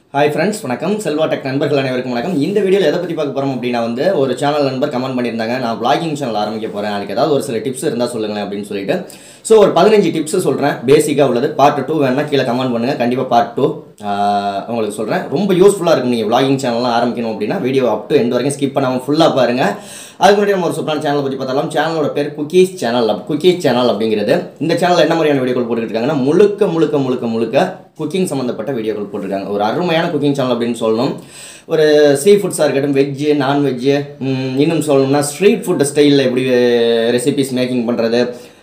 hi friends வணக்கம் Selva tech நண்பர்கள் அனைவருக்கும் வணக்கம் இந்த வீடியோவில் எதை பற்றி பார்க்க போகிறோம் அப்படின்னா வந்து ஒரு சேனல் நண்பர் கமெண்ட் பண்ணியிருந்தாங்க நான் vlogging சேனல் ஆரம்பிக்க போகிறேன் அதுக்கு ஏதாவது ஒரு சில டிப்ஸ் இருந்தால் சொல்லுங்களேன் அப்படின்னு சொல்லிட்டு ஸோ ஒரு பதினஞ்சு டிப்ஸ் சொல்கிறேன் பேசிக்காக உள்ளது பார்ட் டூ வேணா கீழே கமெண்ட் பண்ணுங்கள் கண்டிப்பாக பார்ட் டூ உங்களுக்கு சொல்கிறேன் ரொம்ப யூஸ்ஃபுல்லாக இருக்கும் நீங்கள் vlogging சேனல்லாம் ஆரம்பிக்கணும் அப்படின்னா வீடியோ அப் டு எண்ட் வரைக்கும் ஸ்கிப் பண்ணாமல் ஃபுல்லாக பாருங்கள் அதுக்கு முன்னாடி நம்ம ஒரு சூப்பரான சேனல் பற்றி பார்த்தாலும் சேனலோட பேர் குக்கீஸ் சேனல் குக்கீஸ் சேனல் அப்படிங்கிறது இந்த சேனலில் என்ன மாதிரியான வீடியோக்கள் போட்டுக்கிட்டு இருக்காங்கன்னா முழுக்க முழுக்க முழுக்க முழுக்க குக்கிங் சம்மந்தப்பட்ட வீடியோக்கள் போட்டிருக்காங்க ஒரு அருமையான குக்கிங் சேனல் அப்படின்னு சொல்லணும் ஒரு சீ ஃபுட்ஸாக இருக்கட்டும் வெஜ்ஜு நான்வெஜ்ஜு இன்னும் சொல்லணும்னா ஸ்ட்ரீட் ஃபுட் ஸ்டைலில் எப்படி ரெசிபிஸ் மேக்கிங் பண்ணுறது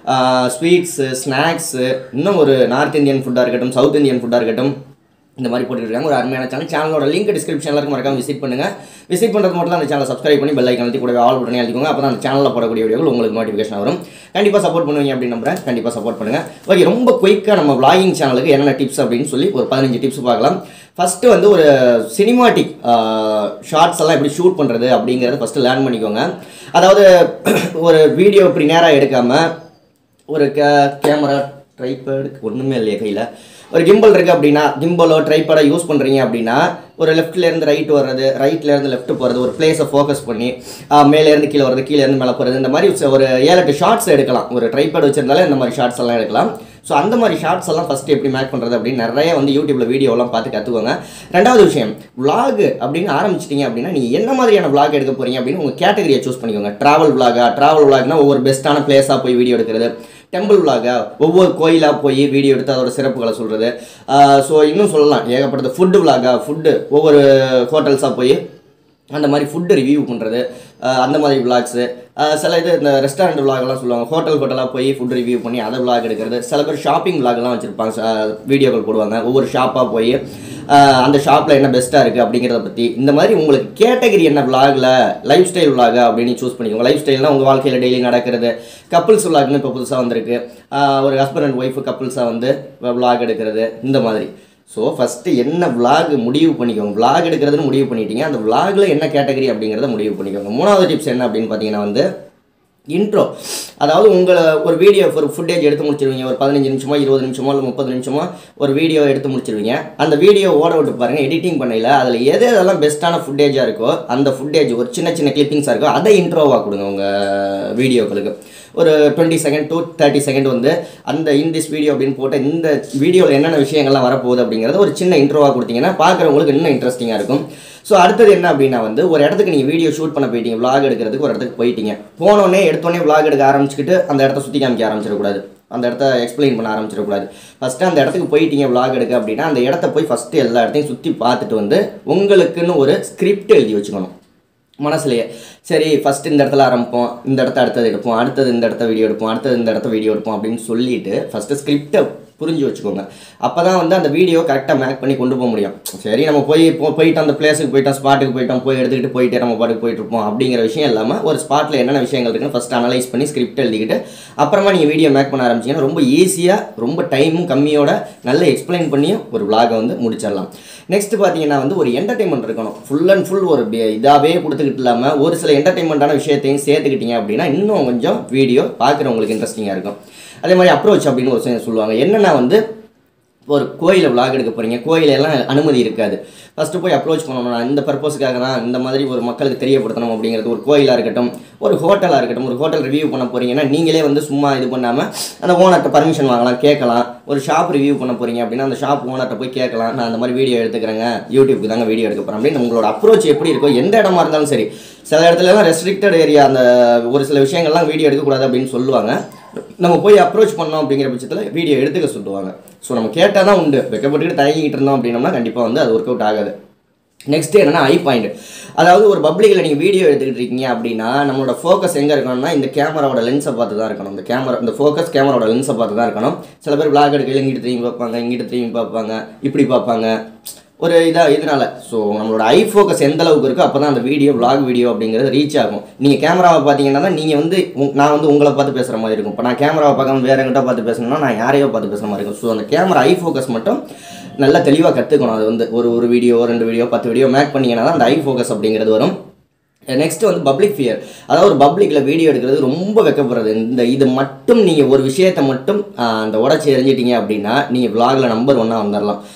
ஸ்வீட்ஸு ஸ்நாக்ஸு இன்னும் ஒரு நார்த் இந்தியன் ஃபுட்டாக இருக்கட்டும் சவுத் இந்தியன் ஃபுட்டாக இருக்கட்டும் இந்த மாதிரி போட்டுருக்காங்க ஒரு அருமையான சேனல் சேனலோட லிங்க் டிஸ்கிரிப்ஷனில் இருக்கும் மறக்காம விசிட் பண்ணுங்கள் விசிட் பண்ணுறது மட்டும் அந்த சேனலை சப்ஸ்கிரைப் பண்ணி பெல் ஐக்கன் அழுத்தி கூட ஆல் உடனே அழுத்திக்கோங்க அப்போ தான் அந்த சேனலில் போடக்கூடிய வீடியோகள் உங்களுக்கு நோட்டிஃபிகேஷன் வரும் கண்டிப்பாக சப்போர்ட் பண்ணுவீங்க அப்படின்னு நம்புறேன் கண்டிப்பாக சப்போர்ட் பண்ணுங்கள் ஓகே ரொம்ப குயிக்காக நம்ம vlogging சேனலுக்கு என்னென்ன டிப்ஸ் அப்படின்னு சொல்லி ஒரு பதினஞ்சு டிப்ஸ் பார்க்கலாம் ஃபஸ்ட்டு வந்து ஒரு சினிமாட்டிக் ஷார்ட்ஸ் எல்லாம் எப்படி ஷூட் பண்ணுறது அப்படிங்கிறத ஃபஸ்ட்டு லேர்ன் பண்ணிக்கோங்க அதாவது ஒரு வீடியோ இப்படி நேராக எடுக்காமல் ஒரு கே கேமரா ட்ரைபேடு ஒன்றுமே இல்லையே கையில் ஒரு கிம்பல் இருக்குது அப்படின்னா கிம்பலோ ட்ரைபேடோ யூஸ் பண்ணுறீங்க அப்படின்னா ஒரு லெஃப்ட்லேருந்து ரைட் வர்றது ரைட்லேருந்து லெஃப்ட் போகிறது ஒரு பிளேஸை ஃபோக்கஸ் பண்ணி ஆஹ், மேலேருந்து கீழே வர்றது கீழேருந்து மேலே போகிறது இந்த மாதிரி ஒரு ஏழு எட்டு ஷார்ட்ஸ் எடுக்கலாம் ஒரு ட்ரைபேட் வச்சிருந்தாலே இந்த மாதிரி ஷார்ட்ஸ் எல்லாம் எடுக்கலாம் ஸோ அந்த மாதிரி ஷார்ட்ஸ் எல்லாம் ஃபஸ்ட்டு எப்படி மேக் பண்ணுறது அப்படின்னு நிறைய வந்து யூடியூப்பில் வீடியோலாம் பார்த்து கற்றுக்கோங்க ரெண்டாவது விஷயம் vlog அப்படின்னு ஆரம்பிச்சிட்டிங்க அப்படின்னா நீங்கள் என்ன மாதிரியான vlog எடுக்க போகிறீங்க அப்படின்னு உங்கள் கேட்டகரியை சூஸ் பண்ணிக்கோங்க ட்ராவல் vlog-ஆ ட்ராவல் vlogனா ஒவ்வொரு பெஸ்ட்டான பிளேஸாக போய் வீடியோ எடுக்கிறது டெம்பிள் vlog-ஆ ஒவ்வொரு கோயிலாக போய் வீடியோ எடுத்து அதோட சிறப்புகளை சொல்கிறது ஸோ இன்னும் சொல்லலாம் ஏகப்பட்டது ஃபுட்டு vlog-ஆ ஃபுட்டு ஒவ்வொரு ஹோட்டல்ஸாக போய் அந்த மாதிரி ஃபுட்டு ரிவ்யூ பண்ணுறது அந்த மாதிரி விளாக்ஸு சில இது இந்த ரெஸ்டாரண்ட் விளாக்லாம் சொல்லுவாங்க ஹோட்டல் ஹோட்டலாக போய் ஃபுட் ரிவ்யூ பண்ணி அதை விளாக் எடுக்கிறது சில பேர் ஷாப்பிங் விளாக்லாம் வச்சுருப்பாங்க வீடியோக்கள் போடுவாங்க ஒவ்வொரு ஷாப்பாக போய் அஹ், அந்த ஷாப்பில் என்ன பெஸ்ட்டாக இருக்குது அப்படிங்கிறத பற்றி இந்த மாதிரி உங்களுக்கு கேட்டகரி என்ன விளாகில் லைஃப் ஸ்டைல் விளாக அப்படின்னு சூஸ் பண்ணிக்கோங்க லைஃப் ஸ்டைல்னால் உங்கள் வாழ்க்கையில் டெய்லி நடக்கிறது கப்புள்ஸ் விளாக்னு இப்போ புதுசாக வந்திருக்கு அஹ், ஒரு ஹஸ்பண்ட் அண்ட் ஒய்ஃபு கப்புள்ஸாக வந்து விளாக் எடுக்கிறது இந்த மாதிரி ஸோ ஃபஸ்ட்டு என்ன vlog முடிவு பண்ணிக்கோங்க vlog எடுக்கிறதுன்னு முடிவு பண்ணிட்டீங்க அந்த vlogல என்ன கேட்டகரி அப்படிங்கிறத முடிவு பண்ணிக்கோங்க மூணாவது டிப்ஸ் என்ன அப்படின்னு பார்த்தீங்கன்னா வந்து இன்ட்ரோ அதாவது உங்களை ஒரு வீடியோ ஒரு ஃபுட்டேஜ் எடுத்து முடிச்சிருவீங்க ஒரு பதினஞ்சு நிமிஷமோ இருபது நிமிஷமோ இல்லை முப்பது நிமிஷமோ ஒரு வீடியோ எடுத்து முடிச்சிருவீங்க அந்த வீடியோ ஓட விட்டு பாருங்கள் எடிட்டிங் பண்ணையில் அதில் எது எதெல்லாம் பெஸ்ட்டான ஃபுட்டேஜாக இருக்கோ அந்த ஃபுட்டேஜ் ஒரு சின்ன சின்ன கிளிப்பிங்ஸாக இருக்கோ அதை இன்ட்ரோவாக கொடுங்க உங்கள் வீடியோக்களுக்கு ஒரு twenty second to thirty second வந்து அந்த இன் திஸ் வீடியோ அப்படின்னு போட்டு இந்த வீடியோவில் என்னென்ன விஷயங்கள்லாம் வரப்போகுது அப்படிங்கிறத ஒரு சின்ன இன்ட்ரோவாக கொடுத்தீங்கன்னா பார்க்குறவங்களுக்கு இன்னும் இன்ட்ரெஸ்டிங்காக இருக்கும் ஸோ அடுத்தது என்ன அப்படின்னா வந்து ஒரு இடத்துக்கு நீங்கள் வீடியோ ஷூட் பண்ண போயிட்டீங்க vlog எடுக்கிறதுக்கு ஒரு இடத்துக்கு போயிட்டீங்க போனோடனே எடுத்தோடனே vlog எடுக்க ஆரம்பிச்சுக்கிட்டு அந்த இடத்த சுற்றி காமிக்க ஆரம்பிச்சிடக்கூடாது அந்த இடத்த எக்ஸ்பிளைன் பண்ண ஆரம்பிச்சிடக்கூடாது ஃபஸ்ட்டு அந்த இடத்துக்கு போயிட்டீங்க vlog எடுக்க அப்படின்னா அந்த இடத்த போய் ஃபஸ்ட்டு எல்லா இடத்தையும் சுற்றி பார்த்துட்டு வந்து உங்களுக்குன்னு ஒரு ஸ்கிரிப்ட் எழுதி வச்சுக்கணும் மனசுலையே சரி ஃபஸ்ட்டு இந்த இடத்துல ஆரம்பிப்போம் இந்த இடத்த அடுத்தது எடுப்போம் அடுத்தது இந்த இடத்த வீடியோ எடுப்போம் அடுத்தது இந்த இடத்த வீடியோ எடுப்போம் அப்படின்னு சொல்லிட்டு ஃபஸ்ட்டு ஸ்கிரிப்டை புரிஞ்சு வச்சுக்கோங்க அப்போ தான் வந்து அந்த வீடியோ கரெக்டாக மேக் பண்ணி கொண்டு போக முடியும் சரி நம்ம போய் போ போயிட்டோம் அந்த பிளேஸுக்கு போயிட்டோம் ஸ்பாட்டுக்கு போயிட்டோம் போய் எடுத்துக்கிட்டு போயிட்டே நம்ம பாட்டுக்கு போயிட்டு இருப்போம் அப்படிங்கிற விஷயம் இல்லாமல் ஒரு ஸ்பாட்டில் என்னென்ன விஷயங்கள் இருக்குன்னு ஃபஸ்ட் அனலைஸ் பண்ணி ஸ்கிரிப்ட் எழுதிக்கிட்டு அப்புறமா நீங்கள் வீடியோ மேக் பண்ண ஆரம்பிச்சீங்கன்னா ரொம்ப ஈஸியாக ரொம்ப டைமும் கம்மியோட நல்ல எக்ஸ்பிளைன் பண்ணியும் ஒரு vlog-அ வந்து முடிச்சிடலாம் நெக்ஸ்ட் பார்த்தீங்கன்னா வந்து ஒரு என்டர்டைன்மெண்ட் இருக்கணும் ஃபுல் அண்ட் ஃபுல் ஒரு பே- இதாகவே கொடுத்துக்கிட்டு இல்லாமல் ஒரு சில என்டர்டைன்மெண்ட்டான விஷயத்தையும் சேர்த்துக்கிட்டீங்க அப்படின்னா இன்னும் கொஞ்சம் வீடியோ பார்க்குறவங்களுக்கு இன்ட்ரெஸ்டிங்காக இருக்கும் அதே மாதிரி அப்ரோச் அப்படின்னு ஒரு விஷயம் சொல்லுவாங்க என்னென்னா வந்து ஒரு கோயிலை vlog எடுக்க போகிறீங்க கோயிலெல்லாம் அனுமதி இருக்காது ஃபஸ்ட்டு போய் அப்ரோச் பண்ணணும் நான் இந்த பர்பஸ்க்காக தான் இந்த மாதிரி ஒரு மக்களுக்கு தெரியப்படுத்தணும் அப்படிங்கிறது ஒரு கோயிலாக இருக்கட்டும் ஒரு ஹோட்டலாக இருக்கட்டும் ஒரு ஹோட்டல் ரிவ்யூ பண்ண போகிறீங்கன்னா நீங்களே வந்து சும்மா இது பண்ணாமல் அந்த ஓனர்கிட்ட பர்மிஷன் வாங்கலாம் கேட்கலாம் ஒரு ஷாப் ரிவ்யூ பண்ண போகிறீங்க அப்படின்னா அந்த ஷாப் ஓனர்கிட்ட போய் கேட்கலாம் நான் அந்த மாதிரி வீடியோ எடுத்துக்கிறேங்க யூடியூப்க்கு தாங்க வீடியோ எடுக்க போகிறேன் அப்படின்னு உங்களோட அப்ரோச் எப்படி இருக்கோ எந்த இடமா இருந்தாலும் சரி சில இடத்துலலாம் ரெஸ்ட்ரிக்டட் ஏரியா அந்த ஒரு சில விஷயங்கள்லாம் வீடியோ எடுக்கக்கூடாது அப்படின்னு சொல்லுவாங்க நம்ம போய் அப்ரோச் பண்ணோம் அப்படிங்கிற பட்சத்தில் வீடியோ எடுத்துக்க சொல்லுவாங்க ஸோ நம்ம கேட்டால் தான் உண்டு வெக்கப்பட்டுக்கிட்டு தயங்கிட்டு இருந்தோம் அப்படின்னோம்னா கண்டிப்பாக வந்து அது ஒர்க் அவுட் ஆகாது நெக்ஸ்ட் என்னன்னா ஐ பாயிண்ட் அதாவது ஒரு பப்ளிக்கில் நீங்கள் வீடியோ எடுத்துக்கிட்டு இருக்கீங்க அப்படின்னா நம்மளோட ஃபோக்கஸ் எங்கே இருக்கணும்னா இந்த கேமராவோட லென்ஸை பார்த்து தான் இருக்கணும் இந்த கேமரா இந்த ஃபோக்கஸ் கேமராவோட லென்ஸை பார்த்து தான் இருக்கணும் சில பேர் vlog எடுக்கையில் இங்கிட்டு திரும்பி பார்ப்பாங்க இங்கிட்டு திரும்பி பார்ப்பாங்க இப்படி பார்ப்பாங்க ஒரு இதாக இதனால ஸோ நம்மளோட ஐ ஃபோக்கஸ் எந்த அளவுக்கு இருக்கோ அப்போ தான் அந்த வீடியோ vlog வீடியோ அப்படிங்கிறது ரீச் ஆகும் நீங்கள் கேமராவை பார்த்தீங்கன்னா தான் நீங்கள் வந்து உங்க- நான் வந்து உங்களை பார்த்து பேசுகிற மாதிரி இருக்கும் இப்போ நான் கேமராவை பார்க்காம வேற எங்கிட்ட பார்த்து பேசணும்னா நான் யாரையோ பார்த்து பேசுகிற மாதிரி இருக்கும் ஸோ அந்த கேமரா ஐ ஃபோக்கஸ் மட்டும் நல்லா தெளிவாக கற்றுக்கணும் அது வந்து ஒரு ஒரு வீடியோ ரெண்டு வீடியோ பத்து வீடியோ மேக் பண்ணீங்கன்னா தான் அந்த ஐ ஃபோக்கஸ் அப்படிங்கிறது வரும் நெக்ஸ்ட் வந்து பப்ளிக் ஃபியர் அதாவது ஒரு பப்ளிக்கில் வீடியோ எடுக்கிறது ரொம்ப வெக்கப்படுறது இந்த இது மட்டும் நீங்கள் ஒரு விஷயத்தை மட்டும் ஆஹ், அந்த உடச்சி எறிஞ்சிட்டீங்க அப்படின்னா நீங்கள் vlogல நம்பர் ஒன்றா வந்துடலாம்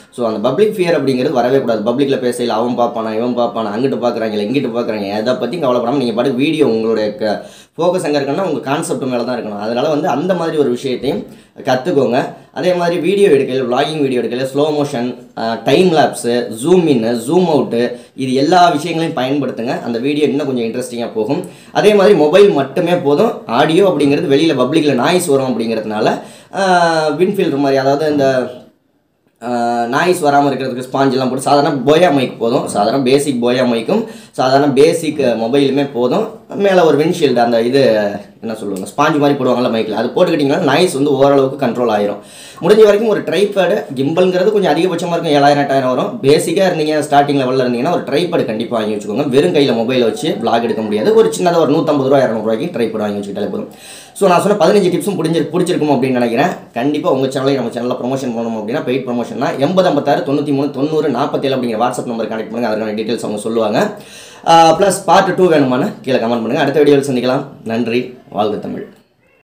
ஸோ அந்த பப்ளிக் ஃபியர் அப்படிங்கிறது வரவே கூடாது பப்ளிக்கில் பேசையில் அவன் பார்ப்பானா இவன் பார்ப்பானா அங்கிட்டு பார்க்குறாங்க இல்லை இங்கிட்டு பார்க்குறாங்க எதை பற்றி கவலைப்படாமல் நீங்கள் பாட்டு வீடியோ உங்களுடைய ஃபோக்கஸ் எங்கே இருக்குன்னா உங்கள் கான்செப்ட் மேலே தான் இருக்கணும் அதனால் வந்து அந்த மாதிரி ஒரு விஷயத்தையும் கற்றுக்கோங்க அதே மாதிரி வீடியோ எடுக்கையில் vlogging வீடியோ எடுக்கையில் slow motion time lapse zoom in zoom out இது எல்லா விஷயங்களையும் பயன்படுத்துங்க அந்த வீடியோ இன்னும் கொஞ்சம் இன்ட்ரெஸ்டிங்காக போகும் அதே மாதிரி மொபைல் மட்டுமே போதும் ஆடியோ அப்படிங்கிறது வெளியில் பப்ளிக்கில் நாய்ஸ் வரும் அப்படிங்கிறதுனால வின்ஃபீல்டர் மாதிரி அதாவது இந்த நாய்ஸ் வராமல் இருக்கிறதுக்கு ஸ்பாஞ்ச் எல்லாம் போட்டு சாதாரண போயா மைக் போதும் சாதாரண பேசிக் போயா மைக்கும் சாதாரண பேசிக் மொபைலுமே போதும் மேலே ஒரு விண்ட்ஷீல்டு அந்த இது என்ன சொல்லுவாங்க ஸ்பாஞ்ச் மாதிரி போடுவாங்கல்ல மைக்கில் அது போட்டுக்கிட்டிங்கன்னா நாய்ஸ் வந்து ஓரளவுக்கு கண்ட்ரோல் ஆயிரும் முடிஞ்ச வரைக்கும் ஒரு ட்ரைபேடு கிம்பல்ங்கிறது கொஞ்சம் அதிகபட்சமாக இருக்கும் ஏழாயிரம் எட்டாயிரம் வரும் பேசிக்காக இருந்தீங்க ஸ்டார்டிங் லெவலில் இருந்தீங்கன்னா ஒரு ட்ரைபேடு கண்டிப்பாக வாங்கி வச்சுக்கோங்க வெறும் கையில் மொபைலை வச்சு vlog எடுக்க முடியாது ஒரு சின்னதாக ஒரு நூற்றம்பது ரூபா இரநூறுவாய்க்கு ட்ரைபேட் வாங்கி வச்சுக்கிட்டாலே போதும் ஸோ நான் சொன்ன பதினஞ்சு டிப்ஸும் பிடிச்சி பிடிச்சிருக்கும் அப்படின்னு நினைக்கிறேன் கண்டிப்பாக உங்கள் சேனலையும் நம்ம சேனலில் ப்ரொமோஷன் பண்ணணும் அப்படின்னா பெய்ட் ப்ரொமோஷன்னா எண்பது ஐம்பத்தாறு தொண்ணூற்றி மூணு தொண்ணூறு நாற்பத்தேழு அப்படிங்கிற வாட்ஸ்அப் நம்பர் கனெக்ட் பண்ணுங்க அதுக்கான டீட்டெயில்ஸ் அவங்க சொல்லுவாங்க ப்ளஸ் பார்ட் டூ வேணுமான்னு கீழே கமெண்ட் பண்ணுங்கள் அடுத்த வீடியோவில் சந்திக்கலாம் நன்றி வாழ்க தமிழ்